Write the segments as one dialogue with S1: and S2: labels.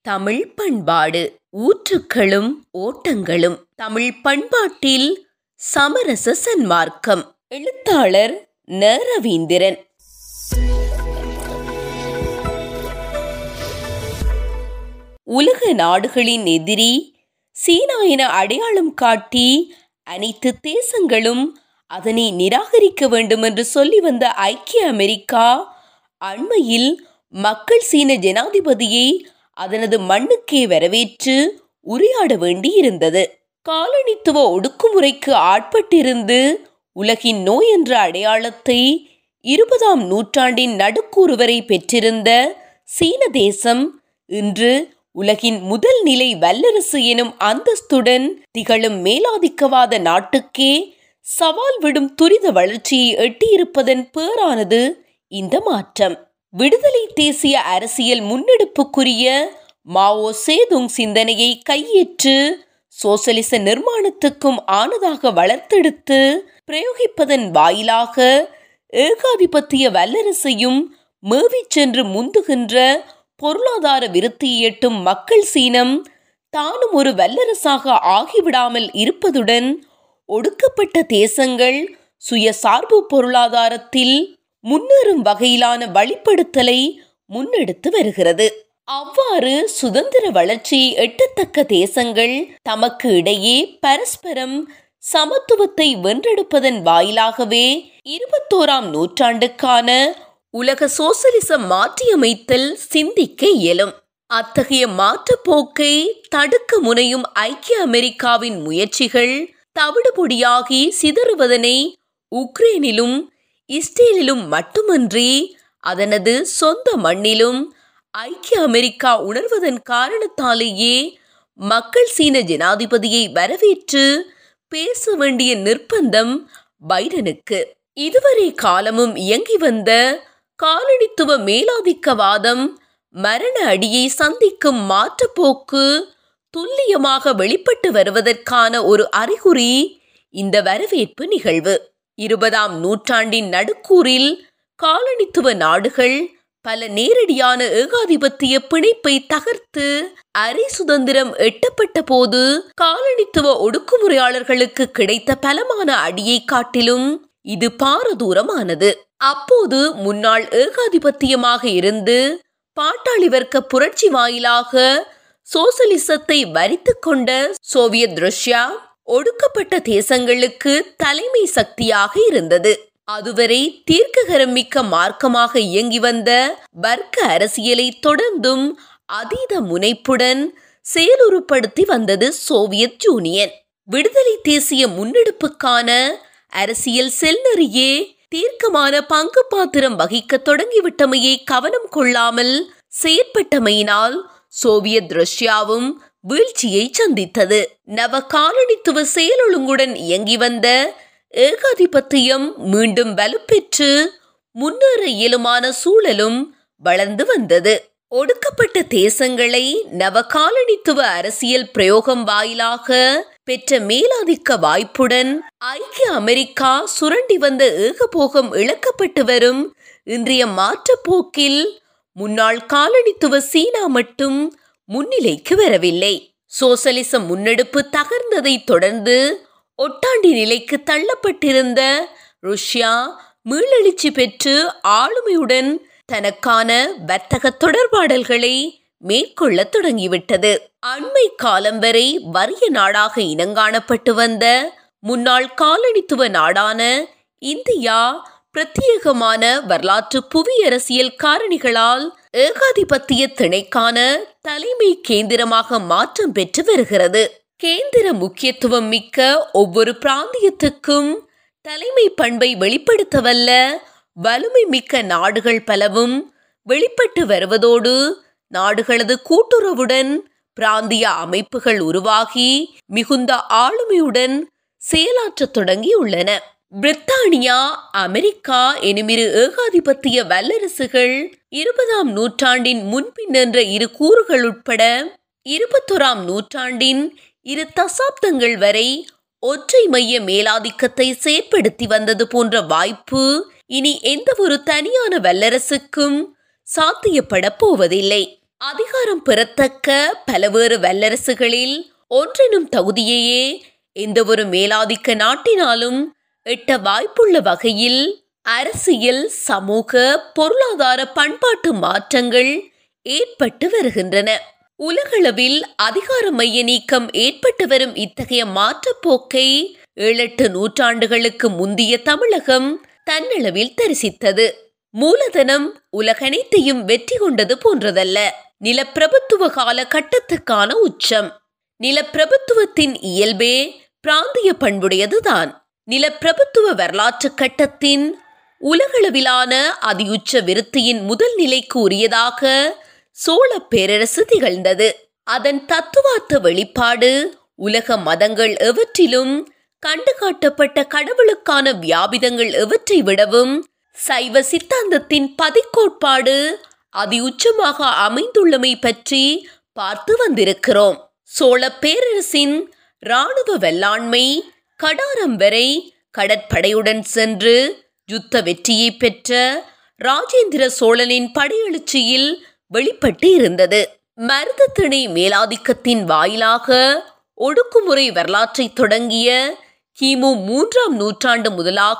S1: தமிழ் பண்பாடு ஊற்றுக்களும் ஓட்டங்களும் தமிழ் பண்பாட்டில் சமரச சன்மார்க்கம் எழுத்தாளர் ந ரவீந்திரன் உலக நாடுகளின் எதிரி சீனா என அடையாளம் காட்டி அனைத்து தேசங்களும் அதனை நிராகரிக்க வேண்டும் என்று சொல்லி வந்த ஐக்கிய அமெரிக்கா அண்மையில் மக்கள் சீன ஜனாதிபதியை அதனது மண்ணுக்கே வரவேற்று உரையாட வேண்டியிருந்தது காலனித்துவ ஒடுக்குமுறைக்கு ஆட்பட்டிருந்து உலகின் நோய் என்ற அடையாளத்தை இருபதாம் நூற்றாண்டின் நடுக்கூறு வரை பெற்றிருந்த சீன தேசம் இன்று உலகின் முதல் நிலை வல்லரசு எனும் அந்தஸ்துடன் திகழும் மேலாதிக்கவாத நாட்டுக்கே சவால் விடும் துரித வளர்ச்சியை எட்டியிருப்பதன் பேரானது இந்த மாற்றம் விடுதலை தேசிய அரசியல் முன்னெடுப்புக்குரிய மாவோ சேதுங் சிந்தனையை கையேற்று சோசலிச நிர்மாணத்துக்கும் ஆனதாக வளர்த்தெடுத்து பிரயோகிப்பதன் வாயிலாக ஏகாதிபத்திய வல்லரசையும் மேவிச் சென்று முந்துகின்ற பொருளாதார விருத்தியை எட்டும் மக்கள் சீனம் தானும் ஒரு வல்லரசாக ஆகிவிடாமல் இருப்பதுடன் ஒடுக்கப்பட்ட தேசங்கள் சுயசார்பு பொருளாதாரத்தில் முன்னேறும் வகையிலான வழிப்படுத்தலை முன்னெடுத்து வருகிறது அவ்வாறு சுதந்திர வளர்ச்சியை எட்டத்தக்க தேசங்கள் தமக்கு இடையே பரஸ்பரம் சமத்துவத்தை வென்றெடுப்பதன் வாயிலாகவே இருபத்தோராம் நூற்றாண்டுக்கான உலக சோசலிச மாற்றியமைத்தல் சிந்திக்க இயலும் அத்தகைய மாற்றுப் போக்கை தடுக்க முனையும் ஐக்கிய அமெரிக்காவின் முயற்சிகள் தவிடுபொடியாகி சிதறுவதனை உக்ரைனிலும் இஸ்ரேலிலும் மட்டுமன்றி அதனது சொந்த மண்ணிலும் ஐக்கிய அமெரிக்கா உணர்வதன் காரணத்தாலேயே மக்கள் சீன ஜனாதிபதியை வரவேற்று பேச வேண்டிய நிர்பந்தம் பைடனுக்கு இதுவரை காலமும் இயங்கி வந்த காலனித்துவ மேலாதிக்கவாதம் மரண அடியை சந்திக்கும் மாற்றப்போக்கு துல்லியமாக வெளிப்பட்டு வருவதற்கான ஒரு அறிகுறி இந்த வரவேற்பு நிகழ்வு இருபதாம் நூற்றாண்டின் நடுக்கூறில் காலனித்துவ நாடுகள் பல நேரடியான ஏகாதிபத்திய பிணைப்பை தகர்த்து அரை சுதந்திரம் எட்டப்பட்ட போது காலனித்துவ ஒடுக்குமுறையாளர்களுக்கு கிடைத்த பலமான அடியை காட்டிலும் இது பாரதூரமானது அப்போது முன்னாள் ஏகாதிபத்தியமாக இருந்து பாட்டாளி வர்க்க புரட்சி வாயிலாக சோசலிசத்தை வரித்து கொண்ட சோவியத் ரஷ்யா ஒடுக்கப்பட்ட தேசங்களுக்கு தலைமை சக்தியாக இருந்தது அதுவரை தீர்க்ககரம் மிக்க மார்க்கமாக இயங்கி வந்த வர்க்க அரசியலை தொடர்ந்தும் அதீத முனைப்புடன் செயலுறுப்படுத்தி வந்தது சோவியத் யூனியன் விடுதலை தேசிய முன்னெடுப்புக்கான அரசியல் செல்நெறியே தீர்க்கமான பங்கு பாத்திரம் வகிக்க தொடங்கிவிட்டமையை கவனம் கொள்ளாமல் செயற்பட்டமையினால் சோவியத் ரஷ்யாவும் வீழ்ச்சியை சந்தித்தது நவ காலனித்துவ செயலொழுங்குடன் இயங்கி வந்த ஏகாதிபத்தியம் மீண்டும் வலுப்பெற்று முன்னேற இயலுமான சூழலும் வளர்ந்து வந்தது ஒடுக்கப்பட்ட தேசங்களை நவகாலனித்துவ அரசியல் பிரயோகம் வாயிலாக பெற்ற மேலாதிக்க வாய்ப்புடன் ஐக்கிய அமெரிக்கா சுரண்டி வந்த ஏகபோகம் இழக்கப்பட்டு வரும் இன்றைய மாற்றப்போக்கில் முன்னாள் காலனித்துவ சீனா மட்டும் முன்னிலைக்கு வரவில்லை சோசலிச முன்னெடுப்பு தகர்ந்ததை தொடர்ந்து ஒட்டாண்டி நிலைக்கு தள்ளப்பட்டிருந்த ருஷ்யா மீளெழுச்சி பெற்று ஆளுமையுடன் தனக்கான வர்த்தக தொடர்பாடல்களை மேற்கொள்ள தொடங்கிவிட்டது அண்மை காலம் வரை வறிய நாடாக இனங்காணப்பட்டு வந்த முன்னாள் காலனித்துவ நாடான இந்தியா பிரத்யேகமான வரலாற்று புவியரசியல் காரணிகளால் ஏகாதிபத்திய திணைக்கான தலைமை கேந்திரமாக மாற்றம் பெற்று வருகிறது கேந்திர முக்கியத்துவம் மிக்க ஒவ்வொரு பிராந்தியத்துக்கும் தலைமை பண்பை வெளிப்படுத்தவல்ல வலிமை மிக்க நாடுகள் பலவும் வெளிப்பட்டு வருவதோடு நாடுகளது கூட்டுறவுடன் பிராந்திய அமைப்புகள் உருவாகி மிகுந்த ஆளுமையுடன் செயலாற்றத் தொடங்கியுள்ளன பிரித்தானியா அமெரிக்கா எனுமிரு ஏகாதிபத்திய வல்லரசுகள் இருபதாம் நூற்றாண்டின் முன்பின் என்ற இரு கூறுகள் உட்பட இருபத்தொராம் நூற்றாண்டின் இரு தசாப்தங்கள் வரை ஒற்றை மைய மேலாதிக்கத்தை செயற்படுத்தி வந்தது போன்ற வாய்ப்பு இனி எந்த ஒரு தனியான வல்லரசுக்கும் சாத்தியப்பட போவதில்லை அதிகாரம் பெறத்தக்க பலவேறு வல்லரசுகளில் ஒன்றெனும் தகுதியையே எந்தவொரு மேலாதிக்க நாட்டினாலும் எட்ட வாய்ப்புள்ள வகையில் அரசியல் சமூக பொருளாதார பண்பாட்டு மாற்றங்கள் ஏற்பட்டு வருகின்றன உலகளவில் அதிகார மைய நீக்கம் ஏற்பட்டு வரும் இத்தகைய மாற்றப் போக்கை ஏழெட்டு நூற்றாண்டுகளுக்கு முந்திய தமிழகம் தன்னளவில் தரிசித்தது மூலதனம் உலகனைத்தையும் வெற்றி கொண்டது போன்றதல்ல நிலப்பிரபுத்துவ கால கட்டத்துக்கான உச்சம் நிலப்பிரபுத்துவத்தின் இயல்பே பிராந்திய பண்புடையதுதான் நிலப்பிரபுத்துவ வரலாற்று கட்டத்தின் உலகளவிலான அதியுச்ச விருத்தியின் முதல் நிலைக்கு உரியதாக சோழ பேரரசு திகழ்ந்தது அதன் தத்துவார்த்த வெளிப்பாடு உலக மதங்கள் எவற்றிலும் கண்டு காட்டப்பட்ட கடவுளுக்கான வியாபிதங்கள் எவற்றை விடவும் சைவ சித்தாந்தத்தின் பதிக்கோட்பாடு அதி உச்சமாக அமைந்துள்ளமை பற்றி பார்த்து வந்திருக்கிறோம் சோழ பேரரசின் இராணுவ வெள்ளாண்மை கடாரம் வரை கடற்படையுடன் சென்று யுத்த வெற்றியை பெற்ற ராஜேந்திர சோழனின் படையெழுச்சியில் வெளிப்பட்டு இருந்தது மருதத்திணை மேலாதிக்கத்தின் வாயிலாக ஒடுக்குமுறை வரலாற்றை தொடங்கிய கிமு மூன்றாம் நூற்றாண்டு முதலாக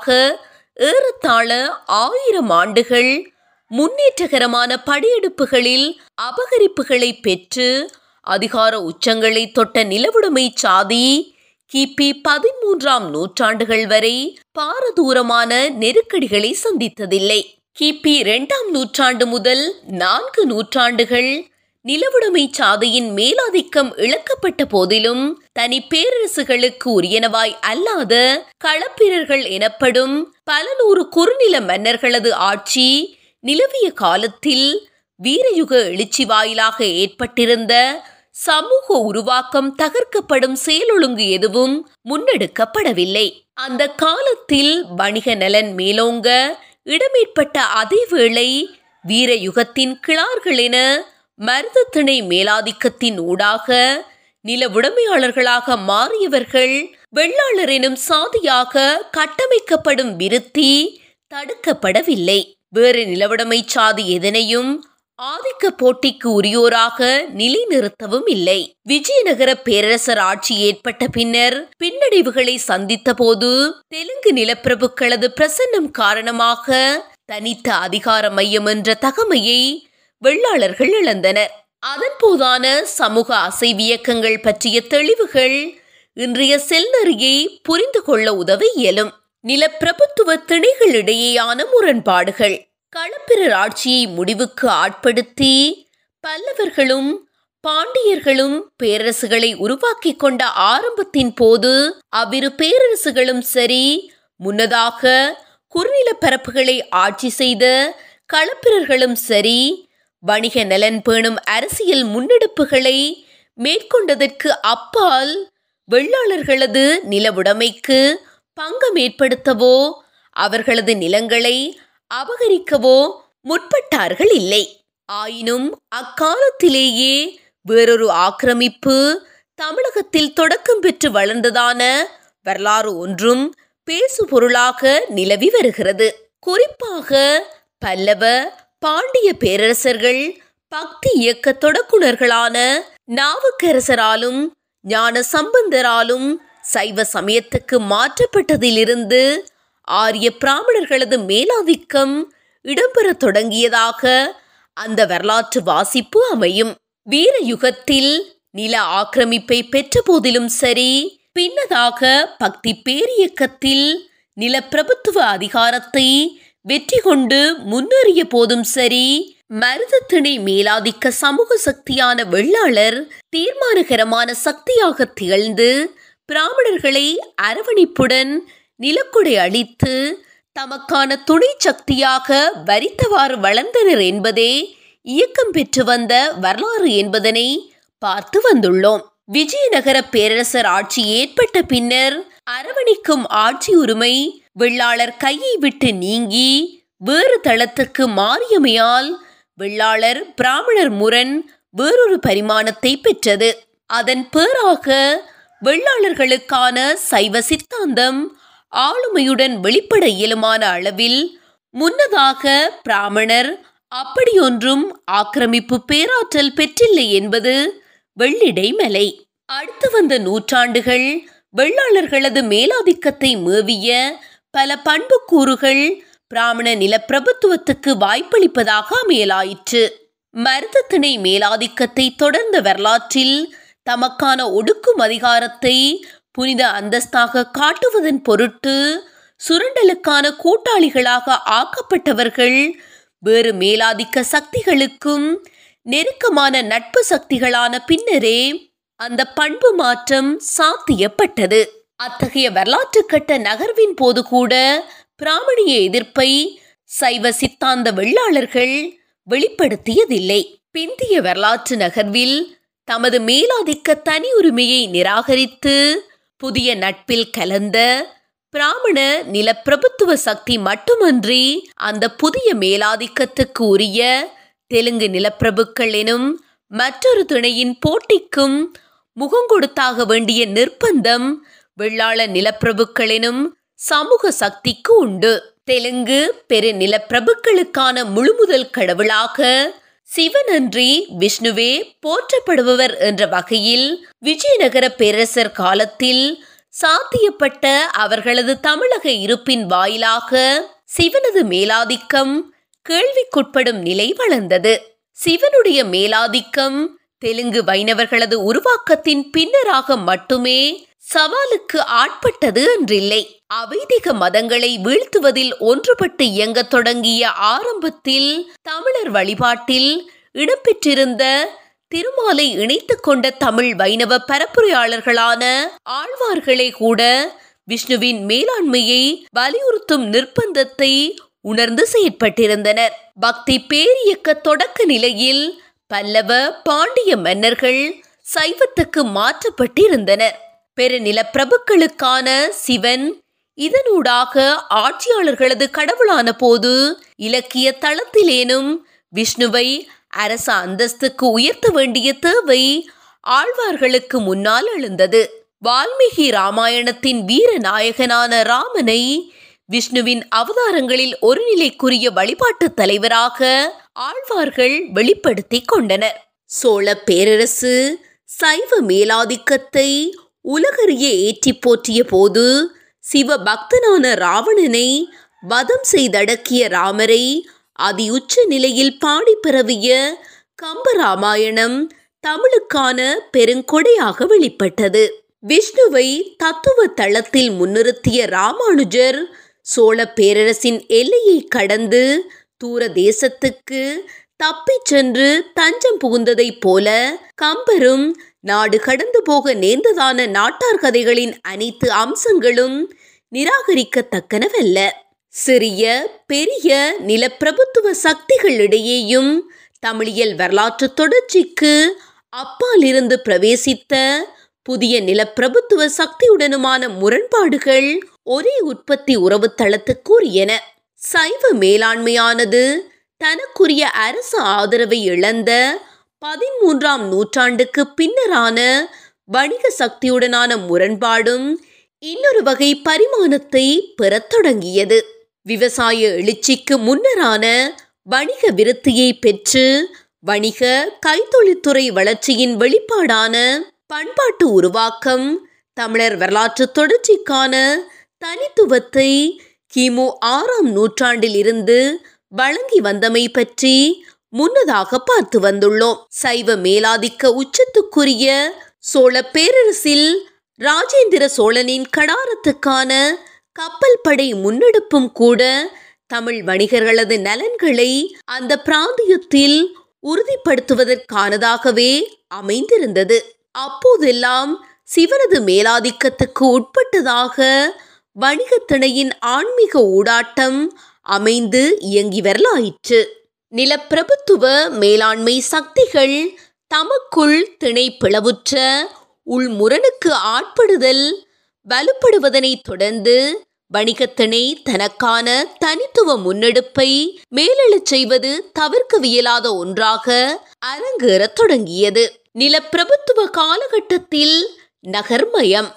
S1: ஏறத்தாழ ஆயிரம் ஆண்டுகள் முன்னேற்றகரமான படையெடுப்புகளில் அபகரிப்புகளை பெற்று அதிகார உச்சங்களை தொட்ட நிலவுடைமை சாதி கிபி பதிமூன்றாம் நூற்றாண்டுகள் வரை பாரதூரமான நெருக்கடிகளை சந்தித்ததில்லை கிபி இரண்டாம் நூற்றாண்டு முதல் நான்கு நூற்றாண்டுகள் நிலவுடைமை சாதையின் மேலாதிக்கம் இழக்கப்பட்ட போதிலும் தனி பேரரசுகளுக்கு உரியனவாய் அல்லாத களப்பிரர்கள் எனப்படும் பல நூறு குறுநில மன்னர்களது ஆட்சி நிலவிய காலத்தில் வீரயுக எழுச்சி வாயிலாக ஏற்பட்டிருந்த சமூக உருவாக்கம் தகர்க்கப்படும் செயலொழுங்கு எதுவும் முன்னெடுக்கப்படவில்லை அந்த காலத்தில் வணிக நலன் மேலோங்க இடமேற்பட்ட அதே வேளை வீரயுகத்தின் கிளார்கள் என மருதத்திணை மேலாதிக்கத்தின் ஊடாக நில உடைமையாளர்களாக மாறியவர்கள் வெள்ளாளர் எனும் சாதியாக கட்டமைக்கப்படும் விருத்தி தடுக்கப்படவில்லை வேறு நிலவுடைமை சாதி எதனையும் ஆதிக்க போட்டிக்கு உரியோராக நிலைநிறுத்தவும் இல்லை விஜயநகர பேரரசர் ஆட்சி ஏற்பட்ட பின்னர் பின்னடைவுகளை சந்தித்த போது தெலுங்கு நிலப்பிரபுக்களது பிரசன்னம் காரணமாக தனித்த அதிகார மையம் என்ற தகமையை வெள்ளாளர்கள் இழந்தனர் அதன்போதான சமூக அசைவியக்கங்கள் பற்றிய தெளிவுகள் இன்றைய செல்நெறியை புரிந்து கொள்ள உதவ இயலும் நிலப்பிரபுத்துவ திணைகளிடையேயான முரண்பாடுகள் களப்பிரர் ஆட்சியை முடிவுக்கு ஆட்படுத்தி பல்லவர்களும் பாண்டியர்களும் பேரரசுகளை உருவாக்கி கொண்ட ஆரம்பத்தின் போது அவ்விரு பேரரசுகளும் சரி முன்னதாக குறுநில பரப்புகளை ஆட்சி செய்த களப்பிரர்களும் சரி வணிக நலன் பேணும் அரசியல் முன்னெடுப்புகளை மேற்கொண்டதற்கு அப்பால் வெள்ளாளர்களது நிலவுடைமைக்கு பங்கம் ஏற்படுத்தவோ அவர்களது நிலங்களை அபகரிக்கவோ முற்பட்டார்கள் இல்லை ஆயினும் அக்காலத்திலேயே வேறொரு ஆக்கிரமிப்பு தமிழகத்தில் தொடக்கம் பெற்று வளர்ந்ததான வரலாறு ஒன்றும் பேசு பொருளாக நிலவி வருகிறது குறிப்பாக பல்லவ பாண்டிய பேரரசர்கள் பக்தி இயக்க தொடக்குனர்களான நாவுக்கரசராலும் ஞான சம்பந்தராலும் சைவ சமயத்துக்கு மாற்றப்பட்டதிலிருந்து ஆரிய பிராமணர்களது மேலாதிக்கம் இடம்பெற தொடங்கியதாக அந்த வரலாற்று வாசிப்பு அமையும் வீர யுகத்தில் நில ஆக்கிரமிப்பை பெற்ற போதிலும் சரி பின்னதாக பக்தி பேரியக்கத்தில் நிலப்பிரபுத்துவ அதிகாரத்தை வெற்றி கொண்டு முன்னேறிய போதும் சரி மருதத்திணை மேலாதிக்க சமூக சக்தியான வெள்ளாளர் தீர்மானகரமான சக்தியாக திகழ்ந்து பிராமணர்களை அரவணைப்புடன் நிலக்குடை அளித்து தமக்கான துணை சக்தியாக வரித்தவாறு வளர்ந்தனர் என்பதே இயக்கம் பெற்று வந்த வரலாறு என்பதனை பார்த்து வந்துள்ளோம் விஜயநகர பேரரசர் ஆட்சி ஏற்பட்ட பின்னர் அரவணைக்கும் ஆட்சி உரிமை வெள்ளாளர் கையை விட்டு நீங்கி வேறு தளத்துக்கு மாறியமையால் வெள்ளாளர் பிராமணர் முரண் வேறொரு பரிமாணத்தை பெற்றது அதன் பேராக வெள்ளாளர்களுக்கான சைவ சித்தாந்தம் ஆளுமையுடன் வெளிப்பட இயலுமான அளவில் முன்னதாக பிராமணர் அப்படியொன்றும் ஆக்கிரமிப்பு பேராற்றல் பெற்றில்லை என்பது வெள்ளிடை மலை அடுத்து வந்த நூற்றாண்டுகள் வெள்ளாளர்களது மேலாதிக்கத்தை மேவிய பல பண்புக்கூறுகள் பிராமண நிலப்பிரபுத்துவத்துக்கு வாய்ப்பளிப்பதாக அமையலாயிற்று மருதத்திணை மேலாதிக்கத்தை தொடர்ந்த வரலாற்றில் தமக்கான ஒடுக்கும் அதிகாரத்தை புனித அந்தஸ்தாக காட்டுவதன் பொருட்டு சுரண்டலுக்கான கூட்டாளிகளாக ஆக்கப்பட்டவர்கள் வேறு மேலாதிக்க சக்திகளுக்கும் நெருக்கமான நட்பு சக்திகளான பின்னரே அந்த பண்பு மாற்றம் சாத்தியப்பட்டது அத்தகைய வரலாற்று கட்ட நகர்வின் போது கூட பிராமணிய எதிர்ப்பை சைவ சித்தாந்த வெள்ளாளர்கள் வெளிப்படுத்தியதில்லை பிந்திய வரலாற்று நகர்வில் தமது மேலாதிக்க தனி உரிமையை நிராகரித்து புதிய நட்பில் கலந்த பிராமண நிலப்பிரபுத்துவ சக்தி மட்டுமன்றி அந்த புதிய மேலாதிக்கத்துக்கு உரிய தெலுங்கு நிலப்பிரபுக்கள் எனும் மற்றொரு துணையின் போட்டிக்கும் முகங்கொடுத்தாக வேண்டிய நிர்பந்தம் வெள்ளாள நிலப்பிரபுக்கள் எனும் சமூக சக்திக்கு உண்டு தெலுங்கு பெரு நிலப்பிரபுக்களுக்கான முழுமுதல் கடவுளாக சிவனன்றி விஷ்ணுவே போற்றப்படுபவர் என்ற வகையில் விஜயநகர பேரரசர் காலத்தில் சாத்தியப்பட்ட அவர்களது தமிழக இருப்பின் வாயிலாக சிவனது மேலாதிக்கம் கேள்விக்குட்படும் நிலை வளர்ந்தது சிவனுடைய மேலாதிக்கம் தெலுங்கு வைணவர்களது உருவாக்கத்தின் பின்னராக மட்டுமே சவாலுக்கு ஆட்பட்டது என்றில்லை அவைதிக மதங்களை வீழ்த்துவதில் ஒன்றுபட்டு இயங்கத் தொடங்கிய ஆரம்பத்தில் தமிழர் வழிபாட்டில் இடம்பெற்றிருந்த திருமாலை இணைத்துக் கொண்ட தமிழ் வைணவ பரப்புரையாளர்களான ஆழ்வார்களே கூட விஷ்ணுவின் மேலாண்மையை வலியுறுத்தும் நிர்பந்தத்தை உணர்ந்து செயற்பட்டிருந்தனர் பக்தி பேரியக்க தொடக்க நிலையில் பல்லவ பாண்டிய மன்னர்கள் சைவத்துக்கு மாற்றப்பட்டிருந்தனர் பெருநில பிரபுக்களுக்கான சிவன் இதனூடாக ஆட்சியாளர்களது கடவுளான போது இலக்கிய தளத்திலேனும் விஷ்ணுவை அரச அந்தஸ்துக்கு உயர்த்த வேண்டிய தேவை ஆழ்வார்களுக்கு முன்னால் எழுந்தது வால்மீகி ராமாயணத்தின் வீர நாயகனான ராமனை விஷ்ணுவின் அவதாரங்களில் ஒரு நிலைக்குரிய வழிபாட்டு தலைவராக ஆழ்வார்கள் வெளிப்படுத்திக் கொண்டனர் சோழ பேரரசு சைவ மேலாதிக்கத்தை உலகறிய ஏற்றி போற்றிய போது சிவபக்தனான ராவணனை வதம் செய்தடக்கிய ராமரை அதி உச்ச நிலையில் பாடி பரவிய கம்பராமாயணம் தமிழுக்கான பெருங்கொடையாக வெளிப்பட்டது விஷ்ணுவை தத்துவ தளத்தில் முன்னிறுத்திய ராமானுஜர் சோழ பேரரசின் எல்லையை கடந்து தூர தேசத்துக்கு தப்பிச் சென்று தஞ்சம் புகுந்ததைப் போல கம்பரும் நாடு கடந்து போக நேர்ந்ததான நாட்டார் கதைகளின் அனைத்து அம்சங்களும் நிராகரிக்கத்தக்கனவல்ல சிறிய பெரிய நிலப்பிரபுத்துவ சக்திகளிடையேயும் தமிழியல் வரலாற்று தொடர்ச்சிக்கு அப்பாலிருந்து பிரவேசித்த புதிய நிலப்பிரபுத்துவ சக்தியுடனுமான முரண்பாடுகள் ஒரே உற்பத்தி உறவு தளத்துக்குரியன சைவ மேலாண்மையானது தனக்குரிய அரச ஆதரவை இழந்த பதிமூன்றாம் நூற்றாண்டுக்கு பின்னரான வணிக சக்தியுடனான முரண்பாடும் இன்னொரு வகை பரிமாணத்தை பெறத் தொடங்கியது விவசாய எழுச்சிக்கு முன்னரான வணிக விருத்தியை பெற்று வணிக கைத்தொழில்துறை வளர்ச்சியின் வெளிப்பாடான பண்பாட்டு உருவாக்கம் தமிழர் வரலாற்று தொடர்ச்சிக்கான தனித்துவத்தை கிமு ஆறாம் நூற்றாண்டில் இருந்து வழங்கி வந்தமை பற்றி முன்னதாக பார்த்து வந்துள்ளோம் சைவ மேலாதிக்க உச்சத்துக்குரிய சோழ பேரரசில் ராஜேந்திர சோழனின் கடாரத்துக்கான கப்பல் படை முன்னெடுப்பும் கூட தமிழ் வணிகர்களது நலன்களை அந்த பிராந்தியத்தில் உறுதிப்படுத்துவதற்கானதாகவே அமைந்திருந்தது அப்போதெல்லாம் சிவனது மேலாதிக்கத்துக்கு உட்பட்டதாக வணிகத்திணையின் ஆன்மீக ஊடாட்டம் அமைந்து இயங்கி வரலாயிற்று நிலப்பிரபுத்துவ மேலாண்மை சக்திகள் தமக்குள் திணை பிளவுற்ற உள்முரணுக்கு ஆட்படுதல் வலுப்படுவதனைத் தொடர்ந்து வணிகத்திணை தனக்கான தனித்துவ முன்னெடுப்பை மேலெழச் செய்வது தவிர்க்கவியலாத ஒன்றாக அரங்கேறத் தொடங்கியது நிலப்பிரபுத்துவ காலகட்டத்தில் நகர்மயம்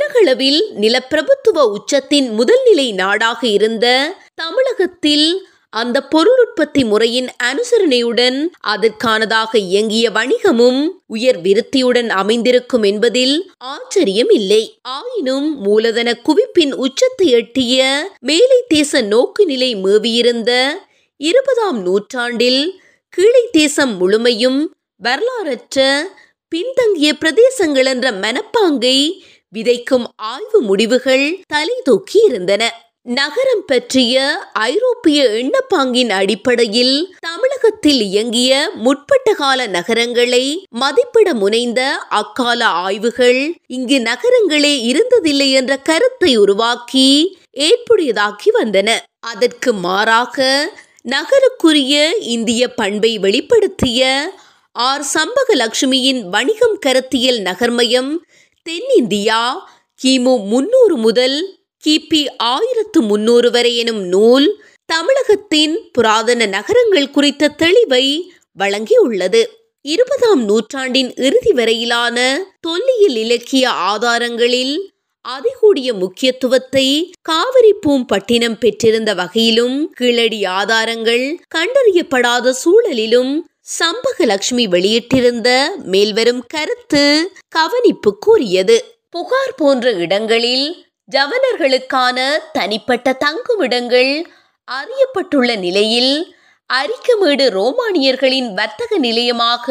S1: உலகளவில் நிலப்பிரபுத்துவ உச்சத்தின் முதல் நிலை நாடாக இருந்த தமிழகத்தில் அந்த பொருள் உற்பத்தி முறையின் அனுசரணையுடன் அதற்கானதாக இயங்கிய வணிகமும் உயர் விருத்தியுடன் அமைந்திருக்கும் என்பதில் ஆச்சரியம் இல்லை ஆயினும் மூலதன குவிப்பின் உச்சத்தை எட்டிய மேலை தேச நோக்கு நிலை மேவியிருந்த இருபதாம் நூற்றாண்டில் கீழை தேசம் முழுமையும் வரலாறற்ற பின்தங்கிய பிரதேசங்கள் என்ற மனப்பாங்கை விதைக்கும் ஆய்வு முடிவுகள் தலை தூக்கி இருந்தன நகரம் பற்றிய ஐரோப்பிய எண்ணப்பாங்கின் அடிப்படையில் தமிழகத்தில் இயங்கிய முற்பட்ட கால நகரங்களை மதிப்பிட முனைந்த அக்கால ஆய்வுகள் இங்கு நகரங்களே இருந்ததில்லை என்ற கருத்தை உருவாக்கி ஏற்புடையதாக்கி வந்தன அதற்கு மாறாக நகருக்குரிய இந்திய பண்பை வெளிப்படுத்திய ஆர் சம்பகலட்சுமியின் வணிகம் கருத்தியல் நகர்மயம் தென்னிந்தியா கிமு முன்னூறு முதல் கிபி ஆயிரத்து முன்னூறு வரை எனும் நூல் தமிழகத்தின் புராதன நகரங்கள் குறித்த தெளிவை வழங்கியுள்ளது இருபதாம் நூற்றாண்டின் இறுதி வரையிலான தொல்லியல் இலக்கிய ஆதாரங்களில் அதிகூடிய முக்கியத்துவத்தை காவிரி பூம்பட்டினம் பெற்றிருந்த வகையிலும் கீழடி ஆதாரங்கள் கண்டறியப்படாத சூழலிலும் சம்பகலட்சுமி வெளியிட்டிருந்த மேல்வரும் கருத்து கவனிப்புக்குரியது புகார் போன்ற இடங்களில் ஜவனர்களுக்கான தனிப்பட்ட தங்குமிடங்கள் அறியப்பட்டுள்ள நிலையில் அரிக்கமேடு ரோமானியர்களின் வர்த்தக நிலையமாக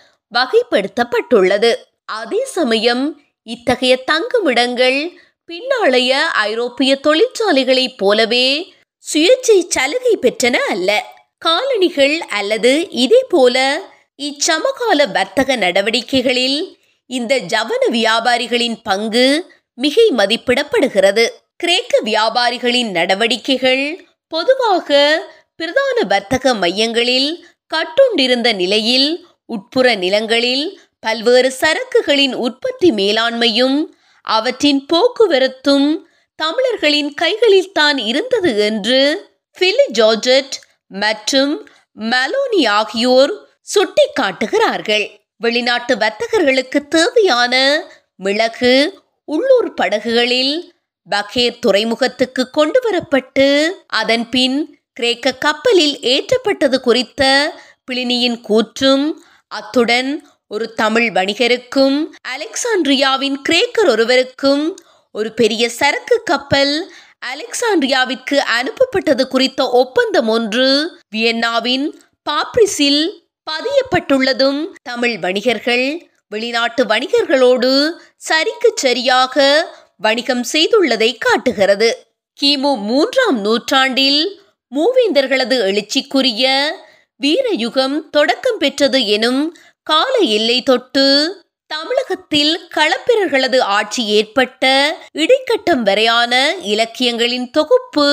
S1: வகைப்படுத்தப்பட்டுள்ளது அதே சமயம் இத்தகைய தங்குமிடங்கள் பின்னாளைய ஐரோப்பிய தொழிற்சாலைகளைப் போலவே சுயேட்சை சலுகை பெற்றன அல்ல காலணிகள் அல்லது இதே போல இச்சமகால வர்த்தக நடவடிக்கைகளில் இந்த ஜவன வியாபாரிகளின் பங்கு மிகை மதிப்பிடப்படுகிறது கிரேக்க வியாபாரிகளின் நடவடிக்கைகள் பொதுவாக பிரதான வர்த்தக மையங்களில் கட்டுண்டிருந்த நிலையில் உட்புற நிலங்களில் பல்வேறு சரக்குகளின் உற்பத்தி மேலாண்மையும் அவற்றின் போக்குவரத்தும் தமிழர்களின் கைகளில் தான் இருந்தது என்று பிலி ஜார்ஜட் மற்றும் மலோனி ஆகியோர் சுட்டிக்காட்டுகிறார்கள் வெளிநாட்டு வர்த்தகர்களுக்கு தேவையான மிளகு உள்ளூர் படகுகளில் பகேர் துறைமுகத்துக்கு கொண்டு வரப்பட்டு அதன் பின் கிரேக்க கப்பலில் ஏற்றப்பட்டது குறித்த பிளினியின் கூற்றும் அத்துடன் ஒரு தமிழ் வணிகருக்கும் அலெக்சாண்ட்ரியாவின் கிரேக்கர் ஒருவருக்கும் ஒரு பெரிய சரக்கு கப்பல் அலெக்சாண்ட்ரியாவிற்கு அனுப்பப்பட்டது குறித்த ஒப்பந்தம் ஒன்று வியன்னாவின் பாப்ரிஸில் பதியப்பட்டுள்ளதும் தமிழ் வணிகர்கள் வெளிநாட்டு வணிகர்களோடு சரிக்கு சரியாக வணிகம் செய்துள்ளதை காட்டுகிறது கிமு மூன்றாம் நூற்றாண்டில் மூவேந்தர்களது எழுச்சிக்குரிய வீரயுகம் தொடக்கம் பெற்றது எனும் கால எல்லை தொட்டு தமிழகத்தில் களப்பிரர்களது ஆட்சி ஏற்பட்ட இடைக்கட்டம் வரையான இலக்கியங்களின் தொகுப்பு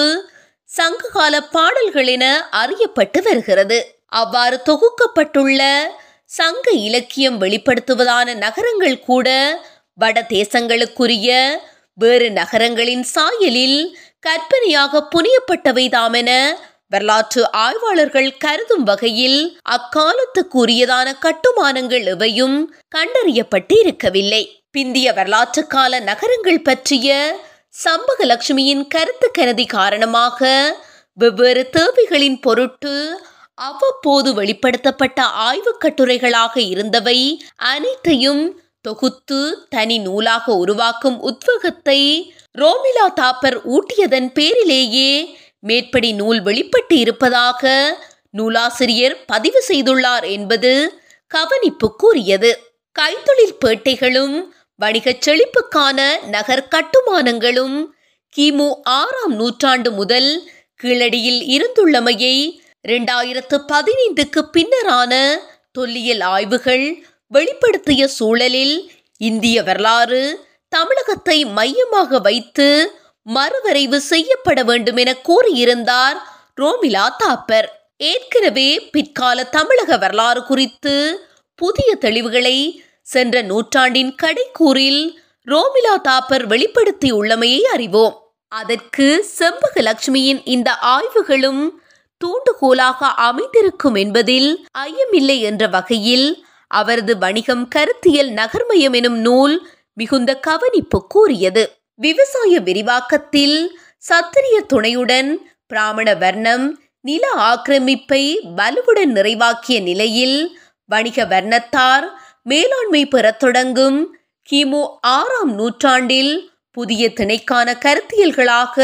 S1: சங்ககால பாடல்கள் என அறியப்பட்டு வருகிறது அவ்வாறு தொகுக்கப்பட்டுள்ள சங்க இலக்கியம் வெளிப்படுத்துவதான நகரங்கள் கூட வட தேசங்களுக்குரிய வேறு நகரங்களின் சாயலில் கற்பனையாக புனியப்பட்டவைதாமென வரலாற்று ஆய்வாளர்கள் கருதும் வகையில் அக்காலத்துக்கு உரியதான கட்டுமானங்கள் எவையும் கண்டறியப்பட்டு இருக்கவில்லை பிந்திய வரலாற்று கால நகரங்கள் பற்றிய சம்பகலட்சுமியின் கருத்து கருதி காரணமாக வெவ்வேறு தேவைகளின் பொருட்டு அவ்வப்போது வெளிப்படுத்தப்பட்ட ஆய்வுக் கட்டுரைகளாக இருந்தவை அனைத்தையும் தொகுத்து தனி நூலாக உருவாக்கும் உத்வேகத்தை ரோமிலா தாப்பர் ஊட்டியதன் பேரிலேயே மேற்படி நூல் வெளிப்பட்டு இருப்பதாக நூலாசிரியர் பதிவு செய்துள்ளார் என்பது கவனிப்புக்குரியது கைத்தொழில் பேட்டைகளும் வணிகச் செழிப்புக்கான நகர் கட்டுமானங்களும் கிமு ஆறாம் நூற்றாண்டு முதல் கீழடியில் இருந்துள்ளமையை இரண்டாயிரத்து பதினைந்துக்கு பின்னரான தொல்லியல் ஆய்வுகள் வெளிப்படுத்திய சூழலில் இந்திய வரலாறு தமிழகத்தை மையமாக வைத்து மறுவரைவு செய்யப்பட வேண்டும் என கூறியிருந்தார் ரோமிலா தாப்பர் ஏற்கனவே பிற்கால தமிழக வரலாறு குறித்து புதிய தெளிவுகளை சென்ற நூற்றாண்டின் கடைக்கூறில் ரோமிலா தாப்பர் வெளிப்படுத்தியுள்ளமையை அறிவோம் அதற்கு செம்பகலட்சுமியின் இந்த ஆய்வுகளும் தூண்டுகோலாக அமைந்திருக்கும் என்பதில் ஐயமில்லை என்ற வகையில் அவரது வணிகம் கருத்தியல் நகர்மயம் எனும் நூல் மிகுந்த கவனிப்பு கூறியது விவசாய விரிவாக்கத்தில் சத்திரிய துணையுடன் பிராமண வர்ணம் நில ஆக்கிரமிப்பை வலுவுடன் நிறைவாக்கிய நிலையில் வணிக வர்ணத்தார் மேலாண்மை பெறத் தொடங்கும் கிமு ஆறாம் நூற்றாண்டில் புதிய திணைக்கான கருத்தியல்களாக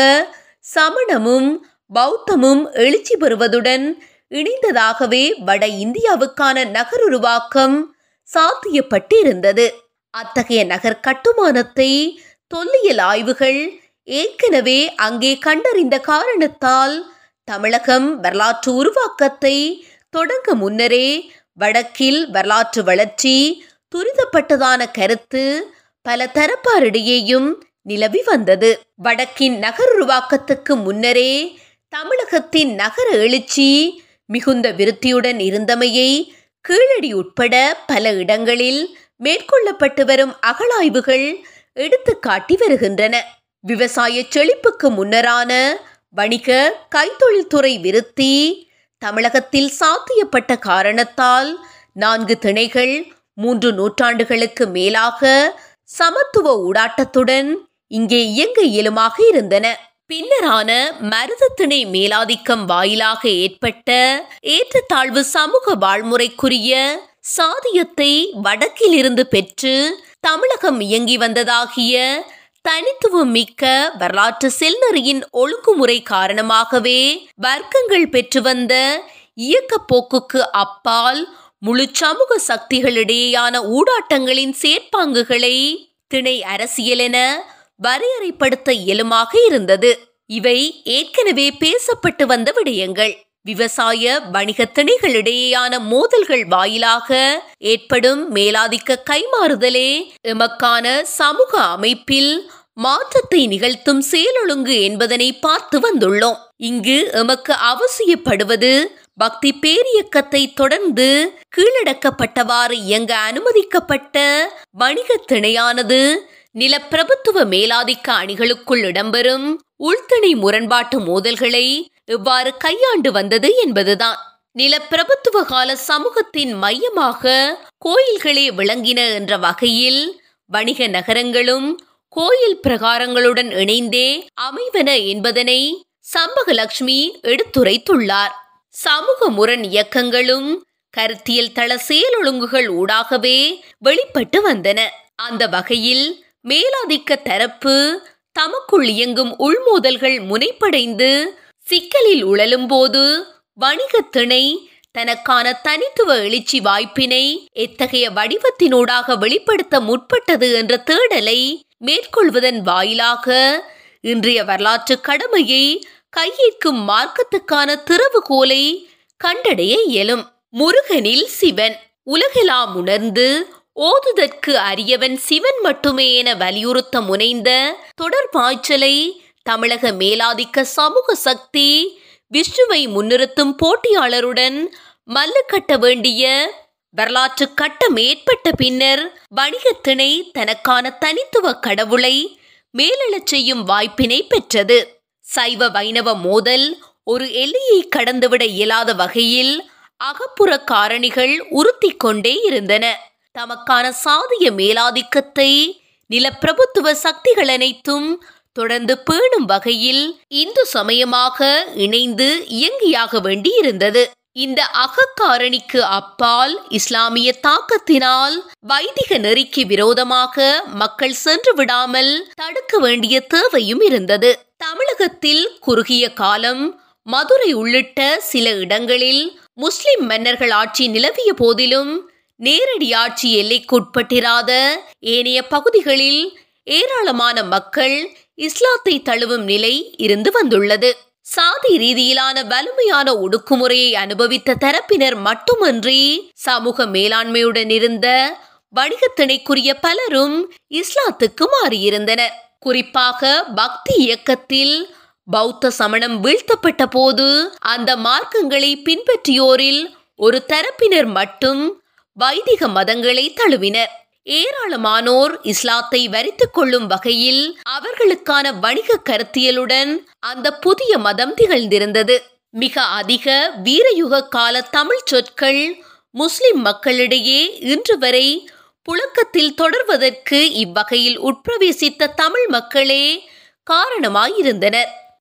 S1: சமணமும் பௌத்தமும் எழுச்சி பெறுவதுடன் இணைந்ததாகவே வட இந்தியாவுக்கான நகருருவாக்கம் சாத்தியப்பட்டிருந்தது அத்தகைய நகர் கட்டுமானத்தை தொல்லியல் ஆய்வுகள் ஏற்கனவே அங்கே கண்டறிந்த காரணத்தால் தமிழகம் வரலாற்று உருவாக்கத்தை தொடங்க முன்னரே வடக்கில் வரலாற்று வளர்ச்சி துரிதப்பட்டதான கருத்து பல தரப்பாரிடையேயும் நிலவி வந்தது வடக்கின் நகருருவாக்கத்துக்கு முன்னரே தமிழகத்தின் நகர எழுச்சி மிகுந்த விருத்தியுடன் இருந்தமையை கீழடி உட்பட பல இடங்களில் மேற்கொள்ளப்பட்டு வரும் அகழாய்வுகள் எடுத்து காட்டி வருகின்றன விவசாய செழிப்புக்கு முன்னரான வணிக கைத்தொழில்துறை விருத்தி தமிழகத்தில் சாத்தியப்பட்ட காரணத்தால் நான்கு திணைகள் மூன்று நூற்றாண்டுகளுக்கு மேலாக சமத்துவ ஊடாட்டத்துடன் இங்கே இயங்க இயலுமாக இருந்தன பின்னரான மருதத்திணை மேலாதிக்கம் வாயிலாக ஏற்பட்ட ஏற்றத்தாழ்வு சமூக வாழ்முறைக்குரிய சாதியத்தை வடக்கிலிருந்து பெற்று தமிழகம் இயங்கி வந்ததாகிய தனித்துவம் மிக்க வரலாற்று செல்நெறியின் ஒழுங்குமுறை காரணமாகவே வர்க்கங்கள் பெற்று வந்த இயக்க போக்குக்கு அப்பால் முழு சமூக சக்திகளிடையேயான ஊடாட்டங்களின் செயற்பாங்குகளை திணை அரசியல் என வரையறைப்படுத்த இயலுமாக இருந்தது இவை ஏற்கனவே பேசப்பட்டு வந்த விடயங்கள் விவசாய வணிக திணைகளிடையேயான மோதல்கள் வாயிலாக ஏற்படும் மேலாதிக்க கைமாறுதலே எமக்கான சமூக அமைப்பில் மாற்றத்தை நிகழ்த்தும் செயலொழுங்கு என்பதனை பார்த்து வந்துள்ளோம் இங்கு எமக்கு அவசியப்படுவது பக்தி பேரியக்கத்தை தொடர்ந்து கீழடக்கப்பட்டவாறு இயங்க அனுமதிக்கப்பட்ட வணிக திணையானது நிலப்பிரபுத்துவ மேலாதிக்க அணிகளுக்குள் இடம்பெறும் உள்திணை முரண்பாட்டு மோதல்களை எவ்வாறு கையாண்டு வந்தது என்பதுதான் நிலப்பிரபுத்துவ கால சமூகத்தின் மையமாக கோயில்களே விளங்கின என்ற வகையில் வணிக நகரங்களும் கோயில் பிரகாரங்களுடன் இணைந்தே அமைவன என்பதனை சம்பகலட்சுமி எடுத்துரைத்துள்ளார் சமூக முரண் இயக்கங்களும் கருத்தியல் தள செயலொழுங்குகள் ஊடாகவே வெளிப்பட்டு வந்தன அந்த வகையில் மேலாதிக்க தரப்பு தமக்குள் இயங்கும் உள்மோதல்கள் முனைப்படைந்து சிக்கலில் உழலும் போது வணிகத் திணை தனக்கான தனித்துவ எழுச்சி வாய்ப்பினை எத்தகைய வடிவத்தினூடாக வெளிப்படுத்த முற்பட்டது என்ற தேடலை மேற்கொள்வதன் வாயிலாக இன்றைய வரலாற்று கடமையை கையேற்கும் மார்க்கத்துக்கான திறவுகோலை கண்டடைய இயலும் முருகனில் சிவன் உலகெல்லாம் உணர்ந்து ஓதுதற்கு அரியவன் சிவன் மட்டுமே என வலியுறுத்த முனைந்த தொடர்பாய்ச்சலை தமிழக மேலாதிக்க சமூக சக்தி விஷ்ணுவை முன்னிறுத்தும் போட்டியாளருடன் மல்லு கட்ட வேண்டிய வரலாற்று கட்டம் ஏற்பட்ட பின்னர் வணிகத்திணை தனக்கான தனித்துவ கடவுளை மேலெழச் செய்யும் வாய்ப்பினை பெற்றது சைவ வைணவ மோதல் ஒரு எல்லையை கடந்துவிட இயலாத வகையில் அகப்புற காரணிகள் உறுத்திக் கொண்டே இருந்தன தமக்கான சாதிய மேலாதிக்கத்தை நிலப்பிரபுத்துவ சக்திகள் அனைத்தும் தொடர்ந்து பேணும் வகையில் இந்து சமயமாக இணைந்து இயங்கியாக வேண்டியிருந்தது இந்த அகக்காரணிக்கு அப்பால் இஸ்லாமிய தாக்கத்தினால் வைதிக நெறிக்கு விரோதமாக மக்கள் சென்று விடாமல் தடுக்க வேண்டிய தேவையும் இருந்தது தமிழகத்தில் குறுகிய காலம் மதுரை உள்ளிட்ட சில இடங்களில் முஸ்லிம் மன்னர்கள் ஆட்சி நிலவிய போதிலும் நேரடி ஆட்சி எல்லைக்குட்பட்டிராத ஏனைய பகுதிகளில் ஏராளமான மக்கள் இஸ்லாத்தை தழுவும் நிலை இருந்து வந்துள்ளது சாதி ரீதியிலான வலிமையான ஒடுக்குமுறையை அனுபவித்த தரப்பினர் மட்டுமன்றி சமூக மேலாண்மையுடன் இருந்த வணிகத்திணைக்குரிய பலரும் இஸ்லாத்துக்கு மாறியிருந்தனர் குறிப்பாக பக்தி இயக்கத்தில் பௌத்த சமணம் வீழ்த்தப்பட்ட போது அந்த மார்க்கங்களை பின்பற்றியோரில் ஒரு தரப்பினர் மட்டும் வைதிக மதங்களை தழுவினர் ஏராளமானோர் இஸ்லாத்தை வரித்துக் கொள்ளும் வகையில் அவர்களுக்கான வணிக கருத்தியலுடன் அந்த புதிய மதம் திகழ்ந்திருந்தது மிக அதிக வீரயுக கால தமிழ் சொற்கள் முஸ்லிம் மக்களிடையே இன்று வரை புழக்கத்தில் தொடர்வதற்கு இவ்வகையில் உட்பிரவேசித்த தமிழ் மக்களே காரணமாயிருந்தனர்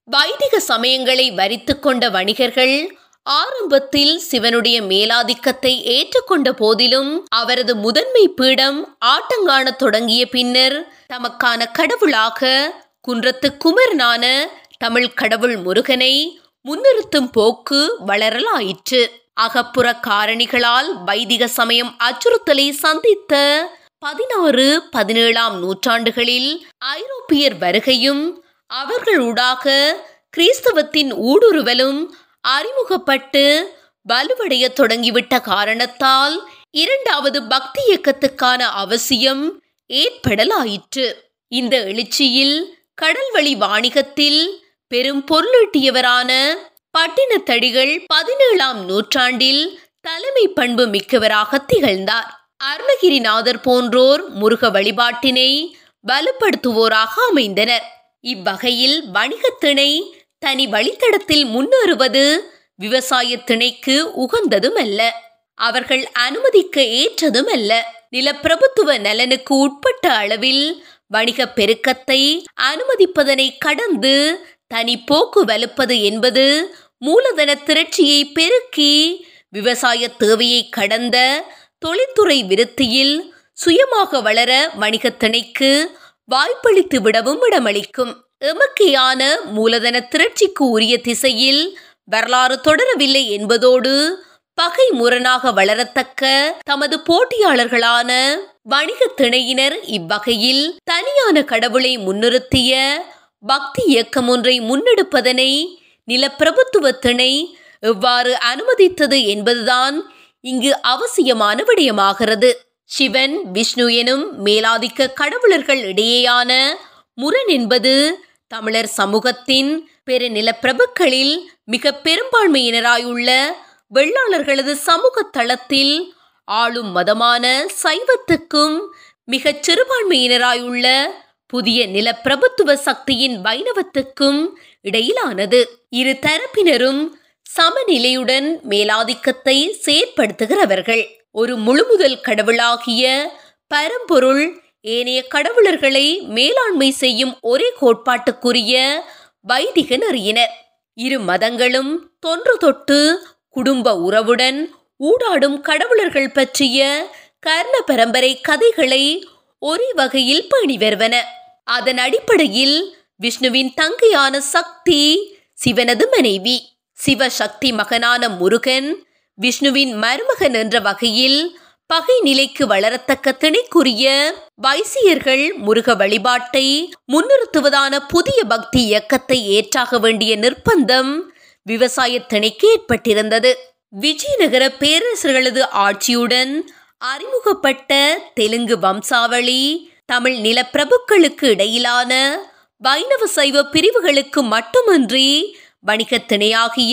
S1: வைதிக சமயங்களை வரித்துக் கொண்ட வணிகர்கள் ஆரம்பத்தில் சிவனுடைய மேலாதிக்கத்தை ஏற்றுக்கொண்ட போதிலும் அவரது முதன்மை பீடம் ஆட்டங்காணத் தொடங்கிய பின்னர் தமக்கான கடவுளாக குன்றத்து குமரனான தமிழ் கடவுள் முருகனை முன்னிறுத்தும் போக்கு வளரலாயிற்று அகப்புற காரணிகளால் வைதிக சமயம் அச்சுறுத்தலை சந்தித்த பதினாறு பதினேழாம் நூற்றாண்டுகளில் ஐரோப்பியர் வருகையும் அவர்களூடாக கிறிஸ்தவத்தின் ஊடுருவலும் அறிமுகப்பட்டு வலுவடைய தொடங்கிவிட்ட காரணத்தால் இரண்டாவது பக்தி இயக்கத்துக்கான அவசியம் ஏற்படலாயிற்று இந்த எழுச்சியில் கடல்வழி வாணிகத்தில் பெரும் பொருளீட்டியவரான பட்டினத்தடிகள் பதினேழாம் நூற்றாண்டில் தலைமை பண்பு மிக்கவராக திகழ்ந்தார் அருணகிரிநாதர் போன்றோர் முருக வழிபாட்டினை வலுப்படுத்துவோராக அமைந்தனர் இவ்வகையில் வணிகத்திணை தனி வழித்தடத்தில் முன்னேறுவது விவசாய திணைக்கு உகந்ததும் அல்ல அவர்கள் அனுமதிக்க ஏற்றதும் அல்ல நிலப்பிரபுத்துவ நலனுக்கு உட்பட்ட அளவில் வணிக பெருக்கத்தை அனுமதிப்பதனை கடந்து தனி போக்கு வலுப்பது என்பது மூலதன திரட்சியை பெருக்கி விவசாய தேவையை கடந்த தொழில்துறை விருத்தியில் சுயமாக வளர வணிகத்திணைக்கு வாய்ப்பளித்து விடவும் இடமளிக்கும் எமக்கையான மூலதன திரட்சிக்கு உரிய திசையில் வரலாறு தொடரவில்லை என்பதோடு பகை முரணாக வளரத்தக்க தமது போட்டியாளர்களான வணிக திணையினர் இவ்வகையில் தனியான கடவுளை முன்னிறுத்திய பக்தி இயக்கம் ஒன்றை முன்னெடுப்பதனை நிலப்பிரபுத்துவ திணை எவ்வாறு அனுமதித்தது என்பதுதான் இங்கு அவசியமான விடயமாகிறது சிவன் விஷ்ணு எனும் மேலாதிக்க கடவுளர்கள் இடையேயான முரண் என்பது தமிழர் சமூகத்தின் பெருநிலப்பிரபுக்களில் மிக பெரும்பான்மையினராயுள்ள வெள்ளாளர்களது சமூக தளத்தில் ஆளும் மதமான சைவத்துக்கும் மிகச் சிறுபான்மையினராயுள்ள புதிய நிலப்பிரபுத்துவ சக்தியின் வைணவத்துக்கும் இடையிலானது இரு தரப்பினரும் சமநிலையுடன் மேலாதிக்கத்தை செயற்படுத்துகிறவர்கள் ஒரு முழுமுதல் கடவுளாகிய பரம்பொருள் ஏனைய கடவுளர்களை மேலாண்மை செய்யும் ஒரே கோட்பாட்டுக்குரிய வைதிக நெறியினர் இரு மதங்களும் தொன்று தொட்டு குடும்ப உறவுடன் ஊடாடும் கடவுளர்கள் பற்றிய கர்ண பரம்பரை கதைகளை ஒரே வகையில் பேணி வருவன அதன் அடிப்படையில் விஷ்ணுவின் தங்கையான சக்தி சிவனது மனைவி சிவசக்தி மகனான முருகன் விஷ்ணுவின் மருமகன் என்ற வகையில் பகை நிலைக்கு வளரத்தக்க திணைக்குரிய வைசியர்கள் முருக வழிபாட்டை முன்னிறுத்துவதான புதிய பக்தி இயக்கத்தை ஏற்றாக வேண்டிய நிர்பந்தம் விவசாய திணைக்கு ஏற்பட்டிருந்தது விஜயநகர பேரரசர்களது ஆட்சியுடன் அறிமுகப்பட்ட தெலுங்கு வம்சாவளி தமிழ் நிலப்பிரபுக்களுக்கு இடையிலான வைணவ சைவ பிரிவுகளுக்கு மட்டுமன்றி வணிகத் திணையாகிய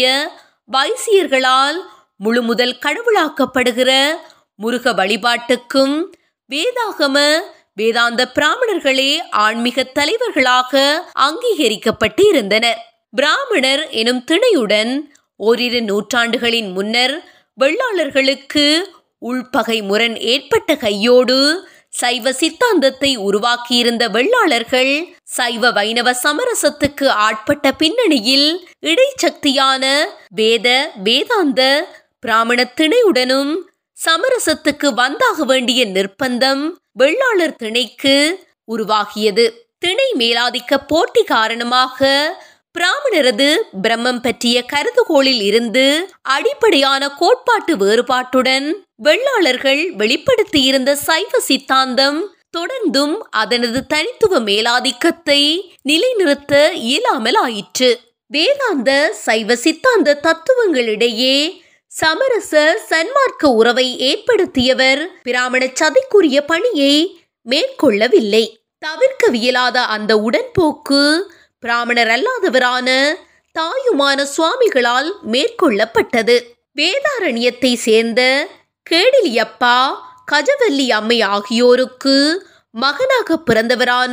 S1: வைசியர்களால் முழுமுதல் கடவுளாக்கப்படுகிற முருக வழிபாட்டுக்கும் வேதாகம வேதாந்த பிராமணர்களே ஆன்மீக தலைவர்களாக அங்கீகரிக்கப்பட்டு இருந்தனர் பிராமணர் எனும் திணையுடன் ஓரிரு நூற்றாண்டுகளின் முன்னர் வெள்ளாளர்களுக்கு உள்பகை முரண் ஏற்பட்ட கையோடு சைவ சித்தாந்தத்தை உருவாக்கியிருந்த வெள்ளாளர்கள் சைவ வைணவ சமரசத்துக்கு ஆட்பட்ட பின்னணியில் இடைச்சக்தியான வேத வேதாந்த பிராமண திணையுடனும் சமரசத்துக்கு வந்தாக வேண்டிய நிர்பந்தம் வெள்ளாளர் திணைக்கு உருவாகியது திணை மேலாதிக்க போட்டி காரணமாக பிராமணரது பிரம்மம் பற்றிய கருதுகோளில் இருந்து அடிப்படையான கோட்பாட்டு வேறுபாட்டுடன் வெள்ளாளர்கள் வெளிப்படுத்தியிருந்த சைவ சித்தாந்தம் தொடர்ந்தும் அதனது தனித்துவ மேலாதிக்கத்தை நிலைநிறுத்த இயலாமல் ஆயிற்று வேதாந்த சைவ சித்தாந்த தத்துவங்களிடையே சமரச சன்மார்க்க உறவை ஏற்படுத்தியவர் பிராமண சதைக்குரிய பணியை மேற்கொள்ளவில்லை தவிர்க்கவியலாத அந்த உடன்போக்கு பிராமணர் அல்லாதவரான தாயுமான சுவாமிகளால் மேற்கொள்ளப்பட்டது வேதாரண்யத்தை சேர்ந்த கேடிலியப்பா கஜவல்லி அம்மை ஆகியோருக்கு மகனாக பிறந்தவரான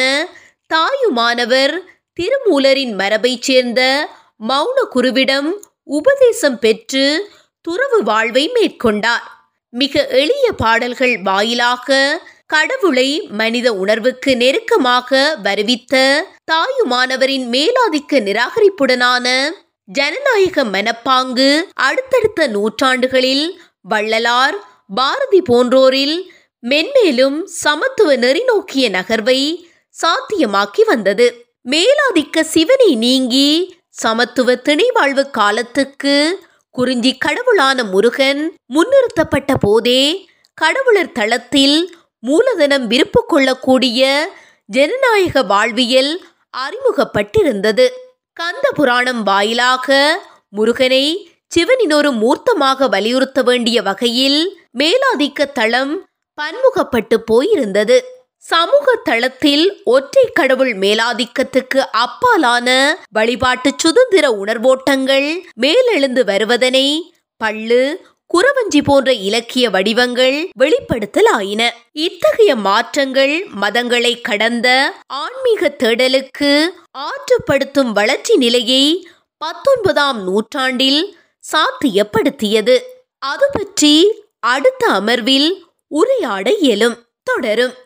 S1: தாயுமானவர் திருமூலரின் மரபைச் சேர்ந்த மௌன குருவிடம் உபதேசம் பெற்று துறவு வாழ்வை மேற்கொண்டார் மிக எளிய பாடல்கள் வாயிலாக கடவுளை மனித உணர்வுக்கு நெருக்கமாக வருவித்த தாயுமானவரின் மேலாதிக்க நிராகரிப்புடனான ஜனநாயக மனப்பாங்கு அடுத்தடுத்த நூற்றாண்டுகளில் வள்ளலார் பாரதி போன்றோரில் மென்மேலும் சமத்துவ நெறி நோக்கிய நகர்வை சாத்தியமாக்கி வந்தது மேலாதிக்க சிவனை நீங்கி சமத்துவ திணைவாழ்வு காலத்துக்கு குறிஞ்சி கடவுளான முருகன் முன்னிறுத்தப்பட்ட போதே கடவுளர் தளத்தில் மூலதனம் விருப்பு கொள்ளக்கூடிய ஜனநாயக வாழ்வியல் அறிமுகப்பட்டிருந்தது கந்த புராணம் வாயிலாக முருகனை சிவனின் ஒரு மூர்த்தமாக வலியுறுத்த வேண்டிய வகையில் மேலாதிக்க தளம் பன்முகப்பட்டு போயிருந்தது சமூக தளத்தில் ஒற்றை கடவுள் மேலாதிக்கத்துக்கு அப்பாலான வழிபாட்டு சுதந்திர உணர்வோட்டங்கள் மேலெழுந்து வருவதனை பள்ளு குறவஞ்சி போன்ற இலக்கிய வடிவங்கள் வெளிப்படுத்தலாயின இத்தகைய மாற்றங்கள் மதங்களை கடந்த ஆன்மீக தேடலுக்கு ஆற்றுப்படுத்தும் வளர்ச்சி நிலையை பத்தொன்பதாம் நூற்றாண்டில் சாத்தியப்படுத்தியது அது பற்றி அடுத்த அமர்வில் உரையாட இயலும் தொடரும்